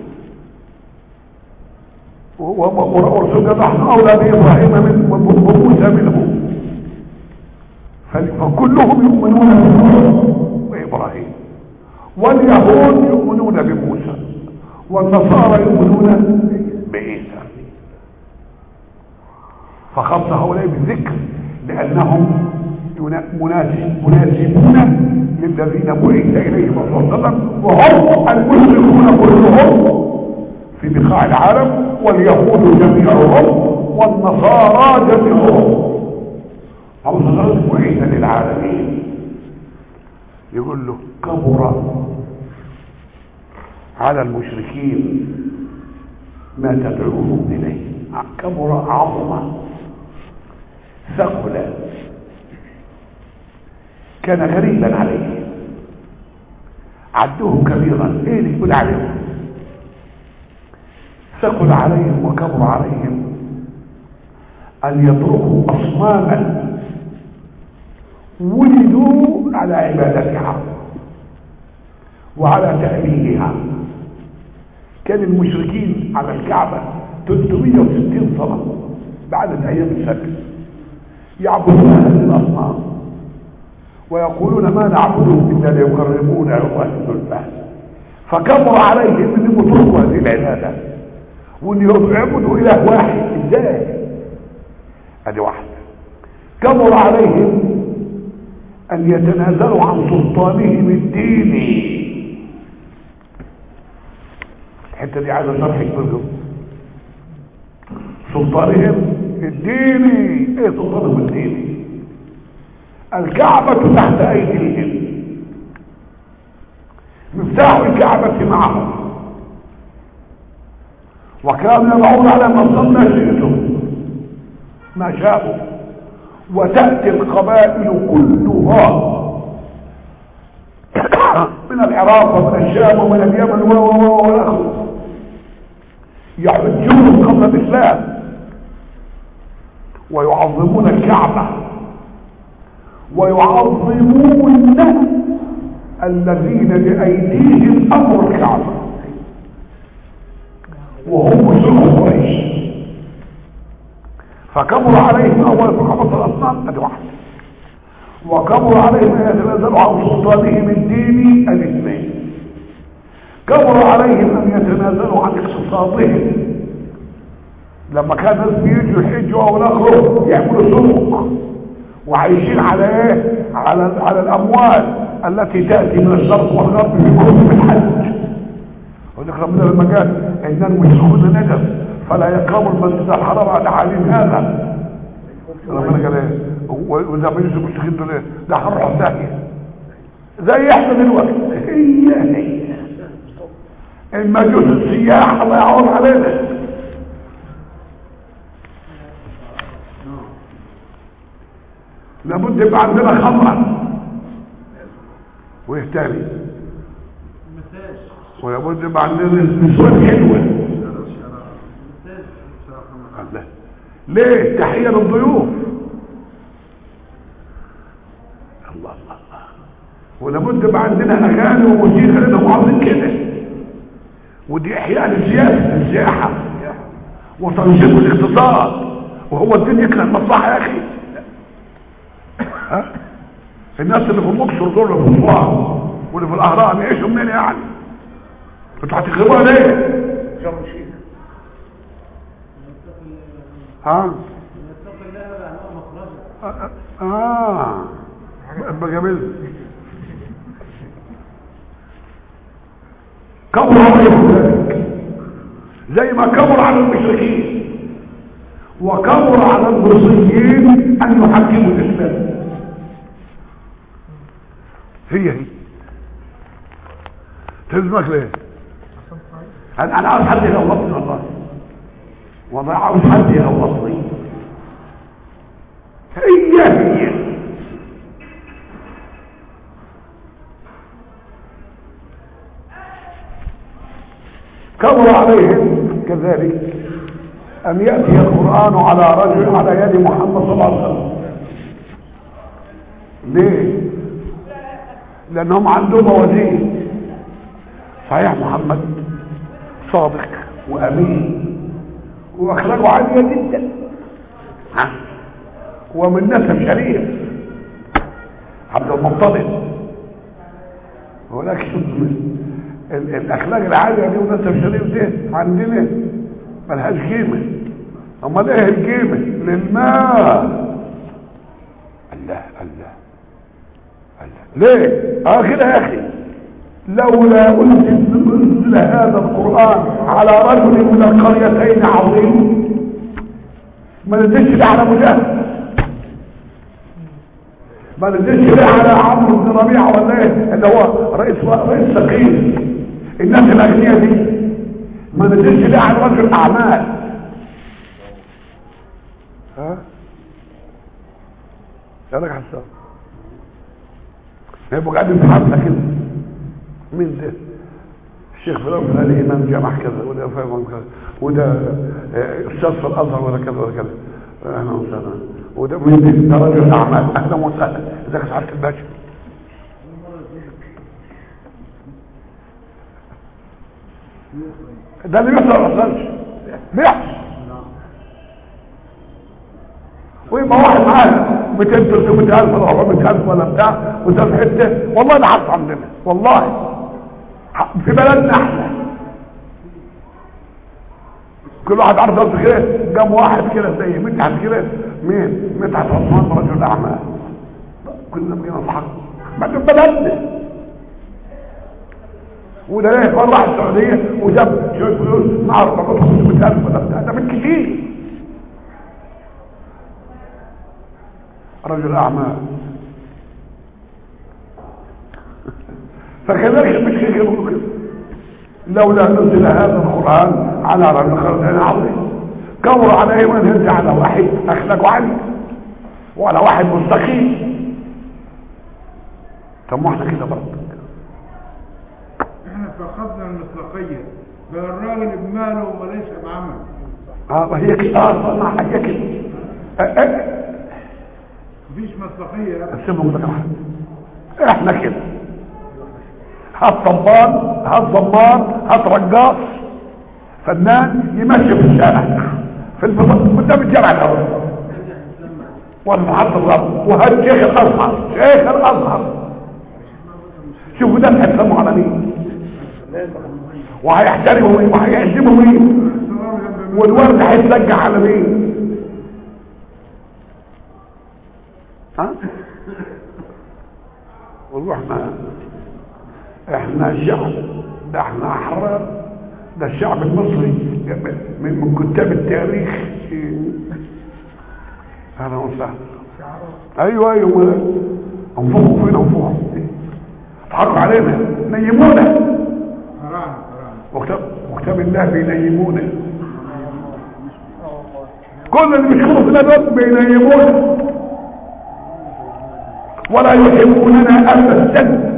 ورسولنا نحن اولى بابراهيم من وموسى منه فكلهم يؤمنون بنوح وابراهيم واليهود يؤمنون بموسى والنصارى يؤمنون بعيسى فخص هؤلاء بالذكر لانهم مناسبون للذين بعث اليهم صلى الله عليه وسلم وهم المشركون كلهم في بقاع العالم واليهود جميعهم والنصارى جميعهم الله بعيدا للعالمين يقول له كبر على المشركين ما تدعوهم اليه كبر عظمه ثقل كان غريبا عليه عدوه كبيرا ايه اللي يقول عليهم ثقل عليهم وكبر عليهم ان يتركوا اصناما ولدوا على عبادتها وعلى تأليهها كان المشركين على الكعبة 360 سنة بعدد أيام السبت يعبدون هذه الأصنام ويقولون ما نعبدهم إلا ليقربونا إلى الله زلفى فكبر عليهم أن يتركوا هذه العبادة وأن يعبدوا إله واحد إزاي؟ هذه واحدة كبر عليهم أن يتنازلوا عن سلطانهم الديني الحتة دي عايزة شرح كبير سلطانهم الديني ايه سلطانهم الديني الكعبة تحت ايديهم مفتاح الكعبة معهم وكانوا يضعون على مصدر ما شئتم ما شاءوا وتأتي القبائل كلها من العراق ومن الشام ومن اليمن والآخر يحجون قبل الإسلام ويعظمون الكعبة ويعظمون الذين بأيديهم أمر الكعبة وهم مشركوا قريش فكبر عليهم أول فقط الأصنام أدي واحد وكبر عليهم أن يتنازلوا عن سلطانهم الديني الاثنين كبر عليهم أن يتنازلوا عن اقتصادهم لما كان الناس بيجوا يحجوا أو الآخر يعملوا سوق وعايشين على ايه على على الاموال التي تاتي من الشرق والغرب في كل الحج يقول لك ربنا لما قال ان المشركون نجس فلا يقربوا المسجد الحرام على تعاليم هذا ربنا قال ايه هو- وده مجلس المشركين دول ايه ده هنروح في داهيه زي احنا دلوقتي هي هي المجوس السياح الله يعوض علينا لابد يبقى عندنا خمرة وايه تاني ولابد يبقى عندنا نسوان حلوة الله. ليه تحية للضيوف الله الله الله ولابد يبقى عندنا اغاني وموسيقى لانهم عاوزين كده ودي احياء للسياسه السياحه وتنشيط الاقتصاد وهو الدين يكره المصلحه يا اخي ها الناس اللي في الاقصر دول اللي في اسوان واللي في الاهرام يعيشوا منين يعني انتوا هتخربوها ليه شرم الشيخ ها اه اه ابقى جميل كبر عليهم ذلك زي ما كبر على المشركين وكبر على المصريين ان يحكموا الاسلام هي هي تلزمك ليه انا أنا عاوز حد يغلطني والله والله عاوز حد يغلطني هي هي كبر عليهم كذلك أن يأتي القرآن على رجل على يد محمد صلى الله عليه وسلم ليه؟ لأنهم عندهم موازين صحيح محمد صادق وأمين وأخلاقه عالية جدا ها؟ ومن نسب شريف عبد المطلب ولكن ال- الاخلاق العاليه دي ونسب الشريف دي عندنا ملهاش قيمه امال ايه القيمه للمال الله الله الله ليه اه كده يا اخي لولا انزل انزل هذا القران على رجل من القريتين عظيم ما نزلش ده على مجاهد ما نزلش ليه على عمرو بن ربيعه ولا ايه اللي هو رئيس رئيس ثقيل الناس الاغنياء دي ما نزلش ليه على رجل اعمال ها يا راجل حسام هيبقوا قاعدين في حفله كده مين ده الشيخ فلان فلان امام جامع كذا وده فاهم كذا وده آه، استاذ في الازهر ولا كذا ولا كذا اهلا وسهلا وده مين ده ده رجل اعمال اهلا وسهلا ازيك يا سعاده الباشا ده اللي بيحصل ولا بيحصلش بيحصل ويبقى واحد معاه 200 300 الف ولا 400 الف ولا بتاع وده في حته والله ده حصل عندنا والله ح- في بلدنا احنا كل واحد عارف نفسه كده جاب واحد كده زي مدحت كده مين مدحت عثمان رجل اعمال كنا بقينا نضحك بعدين بلدنا وده ليه مره راح السعوديه وجاب شويه فلوس مع 400 500 الف ولا بتاع ده بالكثير رجل اعمال فكذلك المشرك يقول كده لولا نزل هذا القران على رجل خرجان عظيم كبر عليهم ان ينزل على واحد اخلاقه عالي وعلى واحد مستقيم طب ما احنا كده برضه احنا فقدنا المصداقية بقى الراجل بماله وليس بعمل اه ما هي كده اه ما هي كده آه، آه، مفيش مصداقية لا. سيبهم لك واحد احنا كده هات طبال هات ضمار هات رقاص فنان يمشي في الشارع في البطاقة قدام الجامع الاول ولا محط الرب وهات شيخ الازهر شيخ الازهر شوفوا ده هيسلموا على مين وهيحترموا مين وهيعزموا مين الصلاة جنب مين؟ والورد هيتلجع على مين ها ورحنا احنا شعب ده احنا احرار ده الشعب المصري من من كتاب التاريخ اهلا وسهلا ايوه ايوه انفخوا فينا انفخوا اضحكوا علينا نيمونا فراعنة فراعنة وكتاب وكتاب الله بينيمونا كل اللي بيشوفوا فينا دول بينيمونا ولا يحبوننا ابدا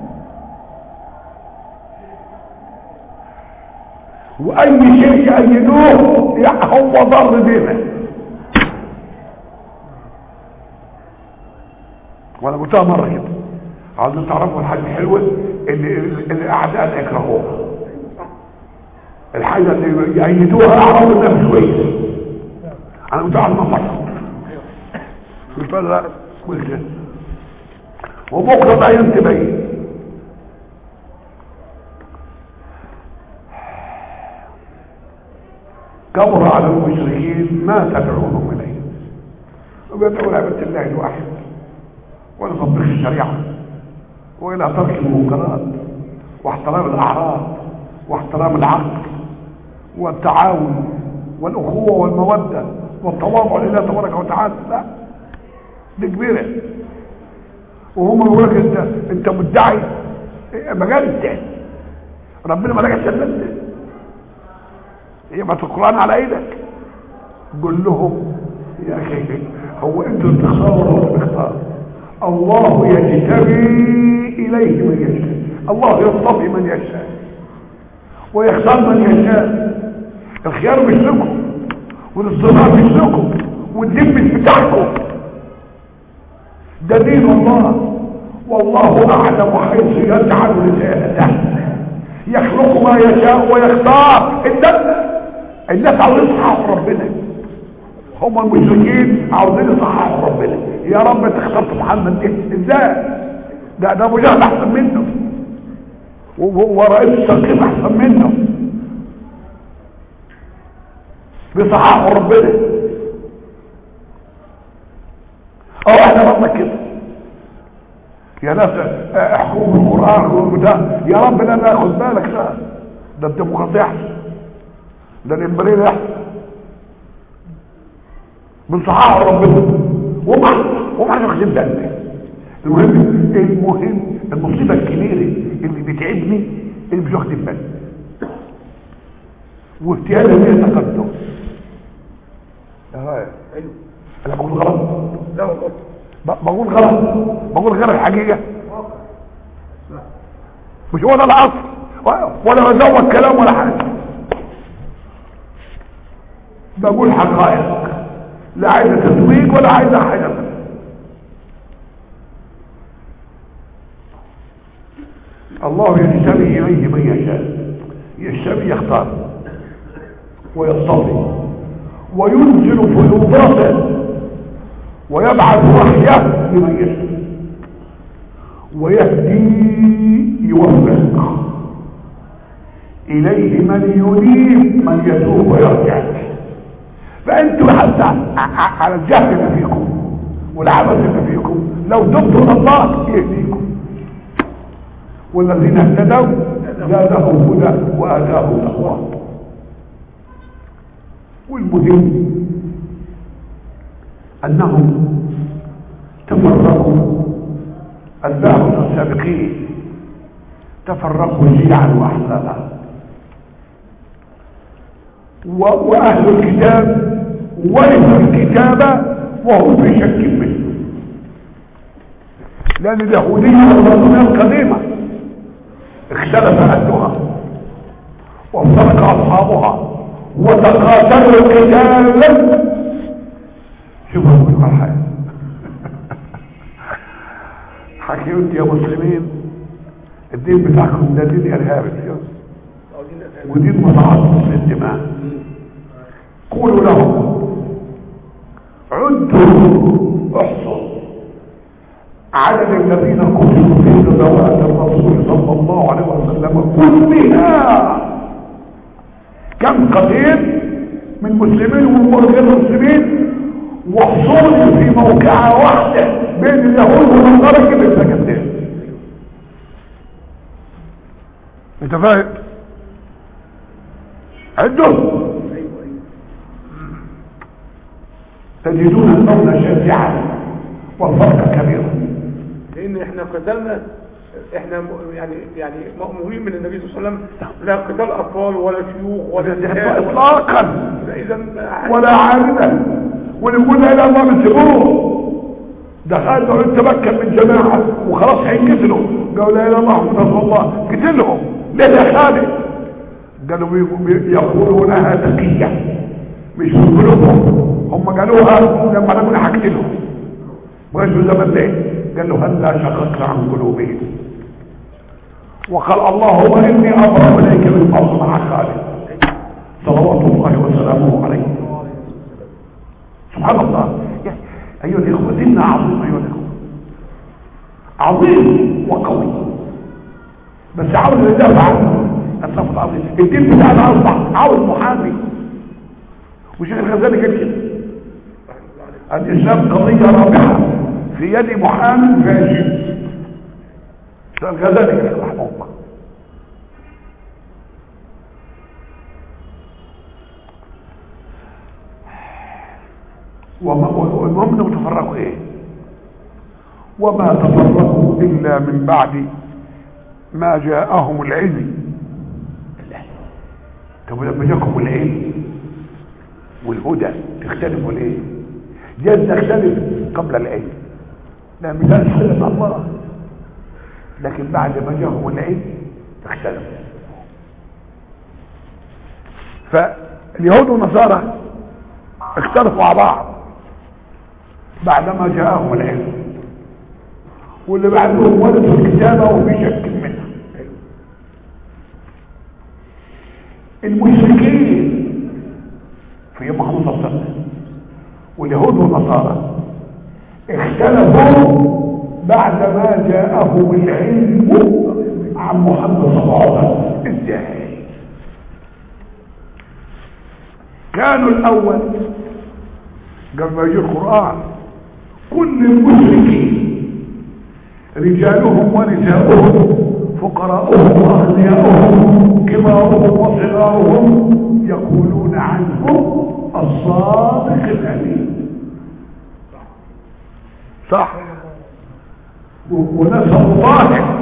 واي شيء يأيدوه يع- هو ضر بينا وانا قلتها مره كده عاوزين تعرفوا الحاجه الحلوه اللي اللي اعداء يكرهوها الحاجه اللي يأيدوها اعرف انها مش كويس انا قلت على مره قلت له لا قلت كده وبكره ده ينتبه كبر على المشركين ما تدعونهم اليه وبيدعوا لعبة الله الواحد ولتطبيق الشريعة وإلى ترك المنكرات واحترام الأعراض واحترام العقل والتعاون والأخوة والمودة والتواضع لله تبارك وتعالى لا دي كبيرة وهم بيقول لك انت انت مدعي مجال التاني ربنا ما لقاش الا انت يبقى القرآن على ايدك قول لهم يا اخي هو انتوا اللي بتختاروا ولا اللي بيختار الله يجتبي اليه من يشاء الله يصطفي من يشاء ويختار من يشاء الخيار مش لكم والاصطفاء مش لكم والدين مش بتاعكم ده دين الله والله اعلم حيث يجعل رسالته يخلق ما يشاء ويختار الناس الناس عاوزين يصححوا ربنا هم المشركين عاوزين يصححوا ربنا يا رب انت اخترت محمد ده ازاي ده ده ابو جهل احسن منه و- و- ورئيس التنقيب احسن منه بيصححوا ربنا او احنا ربنا كده يا ناس اه، احكموا بالقران والبتاع يا رب لا ناخد بالك لا ده الديمقراطيه احسن ده الامبريال احسن بنصححوا ربنا وما وما احنا واخدين بالنا المهم المهم المصيبه الكبيره اللي بتعبني اللي مش واخدين بالنا واجتهاد هي تقدم يا رايح ايوه انا بقول غلط لا والله ب- بقول غلط بقول غير الحقيقه مش هو ده الاصل و- ولا بزود كلام ولا حاجه بقول حقائق لا عايزه تسويق ولا عايزه حاجه الله يجتبي اليه من يشاء يجتبي يختار ويصطفي وينزل فيوضاته ويبعث وحيه لمن يشاء ويهدي يوفق اليه من ينيب من يتوب ويرجع فانتم حتى ع- ع- على الجهل اللي فيكم والعبث اللي فيكم لو تبتوا الله يهديكم والذين اهتدوا زادهم هدى واتاهم تقوى والمهم انهم تفرقوا الباحث السابقين تفرقوا شيعا واحزابا و- واهل الكتاب ورثوا الكتاب وهم في شك منه لان اليهوديه والرسوليه القديمه اختلف اهلها وافترق اصحابها وتقاتلوا قتالا شوفوا كل مرحله حكي انت يا مسلمين الدين بتاعكم ده دين ارهابي عاوزين نتعلم. ودين متعصب للدماء قولوا لهم عدوا احصوا عدد الذين قتلوا في غزوات الرسول صلى الله عليه وسلم كلها كم قتيل من مسلمين وغير مسلمين وحصول في موقعة واحدة بين اليهود والنصارى كده سكتين انت فاهم عدوا ايوه ايوه تجدون القول شاسعا والفرق كبير لان احنا قتلنا احنا م- يعني يعني مأمورين من النبي صلى الله عليه وسلم لا قتال اطفال ولا شيوخ ولا نساء ولا اطلاقا اذا ولا عارضا ونقول لا اله الا الله بنسيبوه دخلنا تمكن من جماعة وخلاص هينقتلوا قالوا لا اله الا الله محمد رسول الله قتلهم ليه يا خالد قالوا بي- بي- يقولونها تقية مش في قلوبهم هم قالوها لما انا كنا هقتلهم ويجوا زمن ليه قال له هلا شققنا عن قلوبهم وقال اللهم اني ابرا اليك من مع خالد صلوات الله وسلامه عليه سبحان الله يا ايها الاخوه ديننا عظيم ايها الاخوه عظيم وقوي بس عاوز يدافع عنه الصف العظيم الدين بتاعنا اصبح عاوز محامي وشيخ الغزالي قال كده الاسلام قضيه رابحه في يد محامي فاشل شيخ الغزالي كده رحمه الله وما- والمهم انهم تفرقوا ايه وما تفرقوا الا من بعد ما جاءهم العلم طب لما جاكم العلم والهدى تختلفوا ليه جاز تختلف قبل العلم لا مش تختلف مع الله لكن بعد ما جاءهم العلم تختلف فاليهود والنصارى اختلفوا مع بعض بعدما جاءهم العلم واللي بعدهم ورثوا الكتابة وفي شك منها المشركين في محمد صلى الله عليه وسلم واليهود والنصارى اختلفوا بعدما جاءهم العلم عن محمد صلى الله عليه وسلم ازاي كانوا الاول قبل ما يجي القرآن كل المشركين رجالهم ونساؤهم فقراؤهم واغنياؤهم كبارهم وصغارهم يقولون عنه الصادق الامين صح و- ونسأل طاهر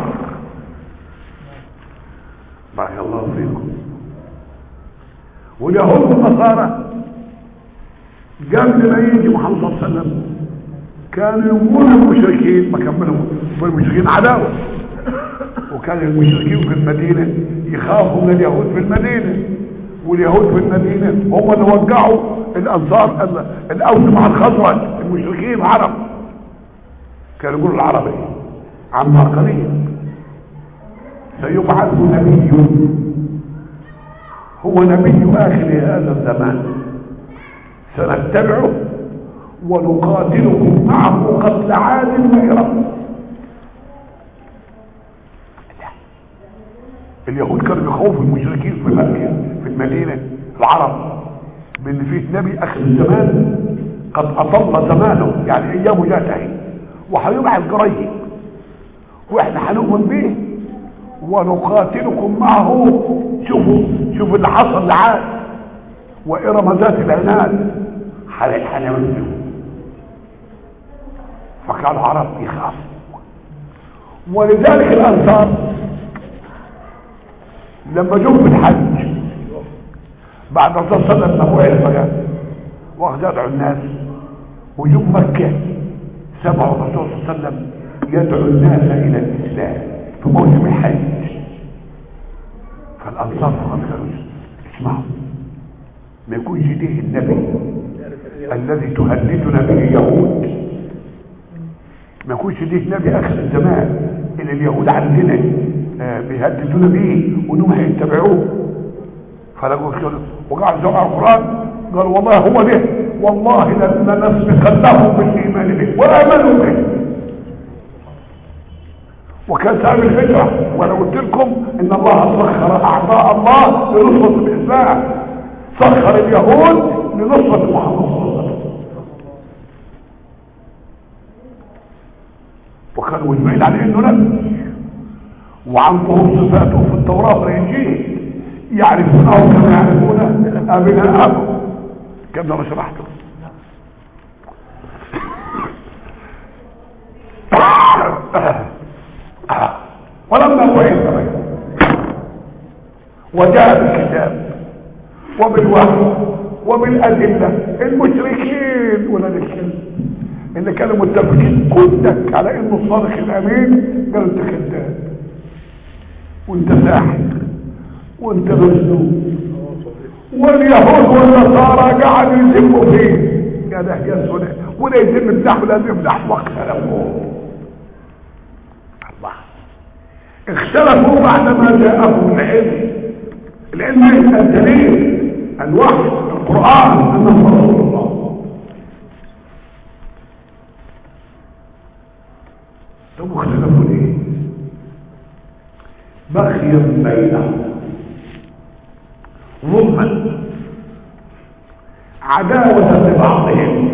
بارك الله فيكم واليهود والنصارى قبل ما يجي محمد صلى الله عليه وسلم كانوا يقولوا المشركين ما كملوا المشركين عداوه وكان المشركين في المدينه يخافوا من اليهود في المدينه واليهود في المدينه هم اللي وقعوا الانصار ال- الاوس مع الخزرج المشركين العرب كانوا يقولوا العربي عما قليل سيبعث نبي هو نبي اخر هذا الزمان سنتبعه ونقاتلكم معه قتل عاد وإرم اليهود كانوا بيخوفوا المشركين في مكة في المدينة العرب بان فيه نبي اخر الزمان قد اطل زمانه يعني ايامه جاءت وهيبعث قريب واحنا هنؤمن به ونقاتلكم معه شوفوا شوفوا اللي حصل لعاد وإرم ذات العناد هنعمل فكان العرب يخاف ولذلك الأنصار لما جم في الحج بعد الرسول صلى الله عليه وسلم وعرف بقى واخذ يدعو الناس وجم مكة سمعوا الرسول صلى الله عليه وسلم يدعو الناس إلى الإسلام في موسم الحج فالأنصار قالوا اسمعوا ما يكونش ده النبي الذي تهددنا به اليهود ما يكونش ده نبي اخر الزمان اللي اليهود عندنا آه، بيهددونا به وانهم هيتبعوه فلقوا كده وقعد زوع القران قال والله هو ده والله لنسبقنهم بالايمان به وامنوا به وكان سبب الهجره وانا قلت لكم ان الله سخر اعضاء الله لنصره الاسلام سخر اليهود لنصرة محمد صلى الله عليه وسلم وكانوا مجمعين على انه نبي وعن ظهور صفاته في التوراة والانجيل يعرفونه كما يعرفون ابناءهم كما ما شرحته ولما بعث بينهم وجاء بالكتاب وبالوحي وبالأدلة المشركين ولاد الكلب اللي كانوا متفقين كلك على انه الصادق الامين قالوا انت كذاب وانت ساحر وانت مجنون واليهود والنصارى قعدوا يذموا فيه يا ده يا سنة ولا يذم بتاعه ولا يمدح واختلفوا الله اختلفوا بعدما جاءهم العلم العلم الدليل الوحي القرآن أنه رسول الله ثم اختلفوا ليه بغيا بينهم ظلما عداوة لبعضهم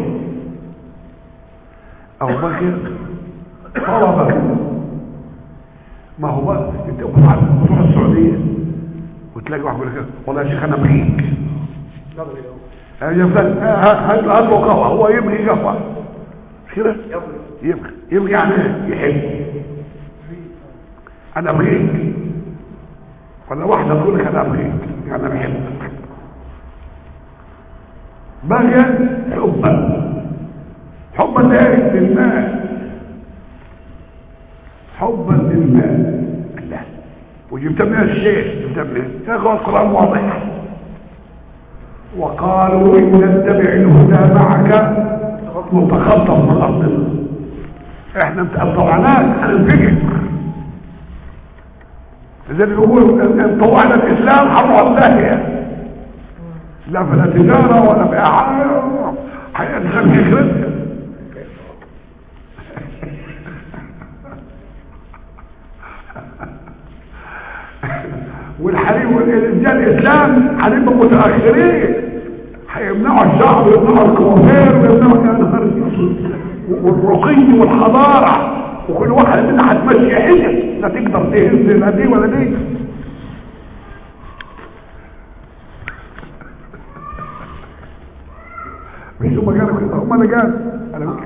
أو بغيا طلبا ما هو بقى انت تروح السعودية وتلاقي واحد يقول لك والله يا شيخ انا ابغيك يا فلان هات له قهوه هو يبغي قهوه مش كده يبغي يبغي يعني يحب انا ابغيك ولا واحده تقول لك انا ابغيك يعني انا بحبك بغي حبا حبا لايه للمال حبا للمال الله وجبت من الشيخ جبت من يا اخوان القران واضح وقالوا ان نتبع الهدى معك متخطف من ارضنا احنا طلعناك عن الفكر زي اللي بيقولوا ان طوعنا الاسلام هنروح الداهيه لا فلا تجاره ولا بيع هيدخل فكرتك والحريم والرجال الاسلام هنبقى متاخرين هيمنعوا الشعب ويمنعوا الكوافير ويمنعوا الانهار والرقي والحضاره وكل واحد منا هتمشي حجه لا تقدر تهز لا دي ولا دي مش هم قالوا كده هم اللي قالوا انا قلت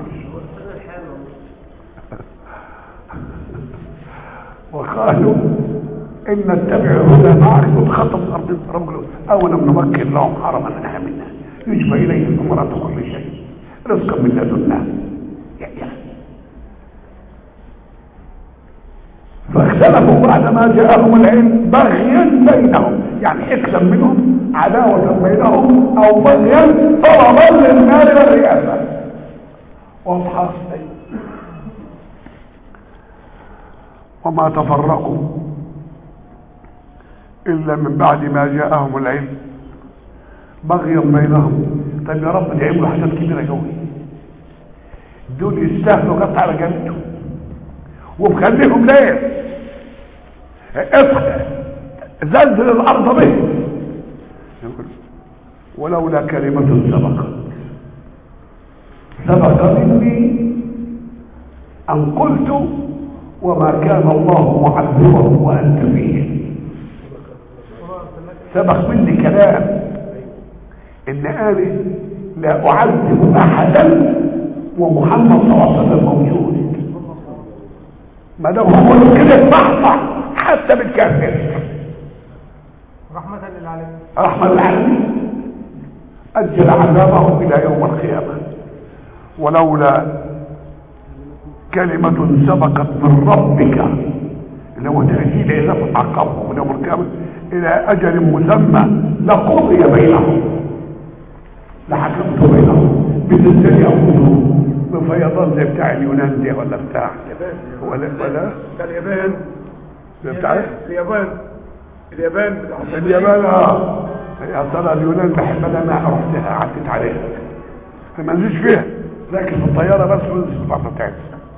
وقالوا ان نتبع الهدى معك وتخطب الارض رب اولا نمكن لهم حرما امنا يجبى اليه ثمرات كل شيء رزقا من لدنا فاختلفوا بعدما جاءهم العلم بغيا بينهم يعني حكسا منهم عداوة بينهم او بغيا طلبا للمال والرئاسة واضحة وما تفرقوا إلا من بعد ما جاءهم العلم بغيا بينهم طيب يا رب دي عملوا حاجات كبيرة قوي دول يستاهلوا قطع رقبتهم ومخليهم ليه اصحى زلزل الارض به ولولا كلمة سبقت سبق مني ان قلت وما كان الله معذبهم وانت فيه سبق مني كلام ان انا لا اعذب احدا ومحمد صلى الله عليه وسلم موجود ما دام هو كده صحصح حتى بالكافر رحمة للعالمين رحمة العالمين أجل عذابهم إلى يوم القيامة ولولا كلمة سبقت من ربك اللي هو تأجيل إذا عقبهم من يوم القيامة إلى أجل مسمى لقضي بينهم لحكمت بينهم بزلزال أنفسهم بفيضان زي بتاع اليونان دي ولا بتاع ولا ولا بتاع اليابان زي بتاع إيه؟ اليابان اليابان بتاع اليابان اه يا ترى اليونان بحب انا ما رحتها عدت عليها ما نزلش فيها لكن في الطياره بس ونزل البحر بتاعتها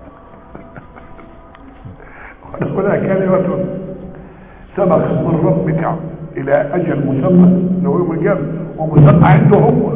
ولا كلمة سبقت من ربك إلى أجل مسمى لو يوم القيامة ومسمى عنده هو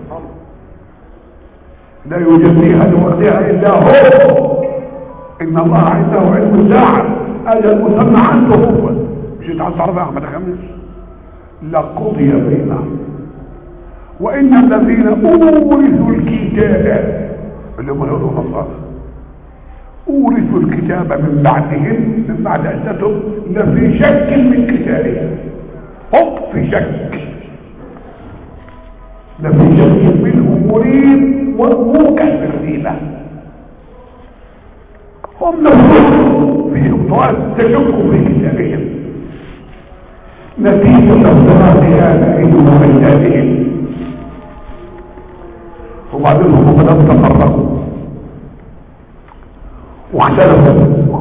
لا يجزيها لوقتها إلا هو إن الله عنده علم الساعة أجل مسمى عنده هو مش انت عايز تعرف يا أحمد خميس لقضي بينهم وإن الذين أورثوا الكتاب اللي هم اليهود والنصارى أورثوا الكتاب من بعدهم من بعد عدتهم لفي شك من كتابهم هم في شك لفي شك منه مريب وموقع بالريبة هم نفسهم في إبطال تشكوا في كتابهم نتيجة اختلاف آبائهم وأجدادهم وبعدين هم لم تفرقوا واختلفوا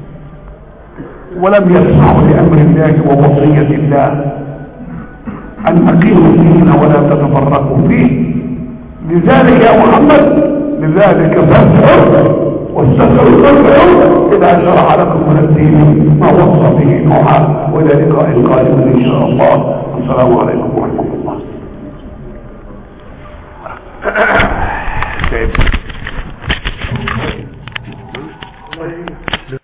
ولم يسمعوا لأمر الله ووصية الله أن أقيموا الدين ولا تتفرقوا فيه لذلك يا محمد لذلك فاسعوا واستغفروا الله إذا شرع لكم من الدين ما وصى به نوحا وإلى لقاء قادم إن شاء الله والسلام عليكم ورحمة الله